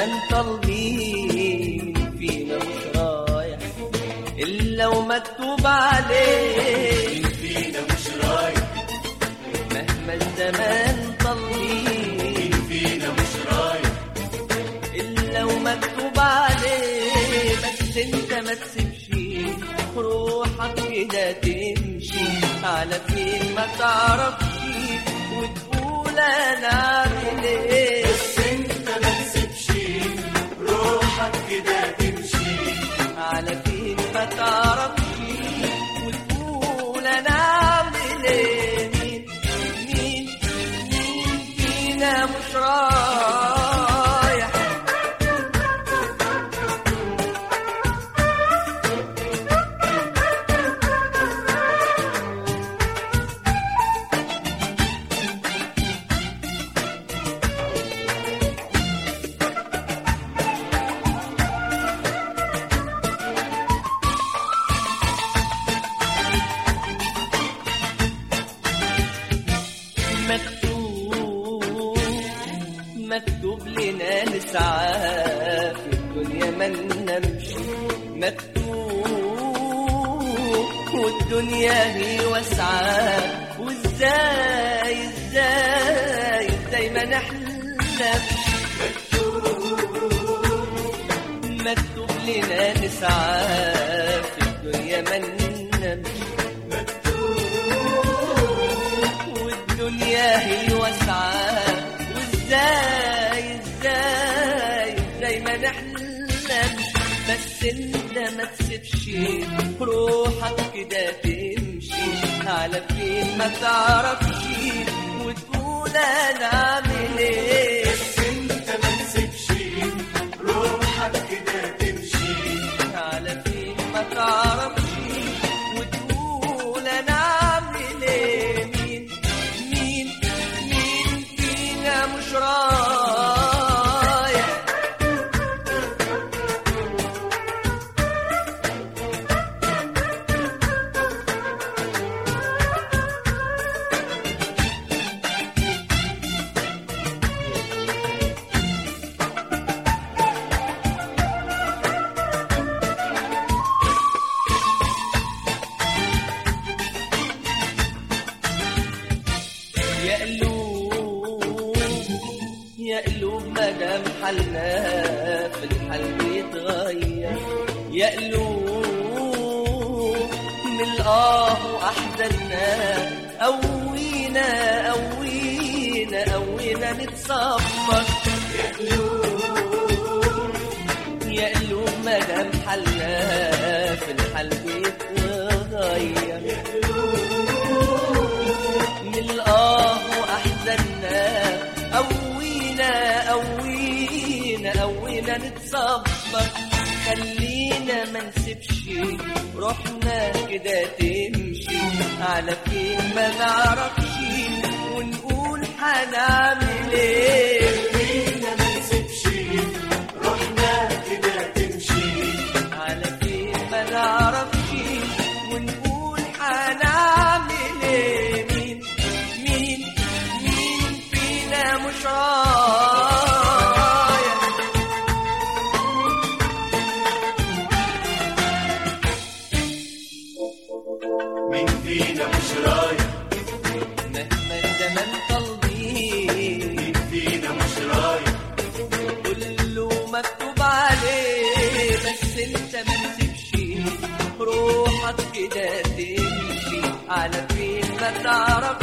الزمن طالبين فينا مش رايح إلا ومكتوب عليه فينا مش رايح مهما الزمان طالبين فينا مش رايح إلا ومكتوب عليه بس انت ما تسيبش روحك كده تمشي على فين ما تعرفش وتقول انا اعمل ايه انت ما تسيبش روحك كده تمشي على فين ما تعرفش وتقول انا اعمل ايه مين مين مين فينا مش رايح مكتوب مكتوب لنا نسعى في الدنيا ما ننامش مكتوب والدنيا هي واسعة وازاي ازاي ازاي ما نحلمش مكتوب لنا نسعى في الدنيا ما ننامش والدنيا هي واسعة وازاي ازاي ازاي ما نحلمش بس انت ما تسيبش روحك كده تمشي على فين ما تعرفش وتقول انا اعمل ايه انت ما تسيبش روحك كده تمشي على فين ما تعرفش وتقول انا اعمل ايه مين مين مين فينا مش رايح يا قلوب يا قلوب مدام حالنا في الحال بيتغير يا قلوب من الآه وأحزاننا قوينا قوينا قوينا نتصبر يا قلوب مدام حالنا في الحال بيتغير من الآه وأحزاننا قوينا قوينا قوينا نتصبر خلينا ما نسيبش روحنا كده تمشي على فين ما نعرفش ونقول هنعمل ايه خلينا ما نسيبش روحنا كده تمشي على فين ما نعرفش ونقول هنعمل ايه مين مين مين فينا مش رايح مين فينا مش رايح مهما الزمن طالبين مين فينا مش رايح كله مكتوب عليه بس انت ما تسيبش روحك كده تمشي على فين ما تعرفش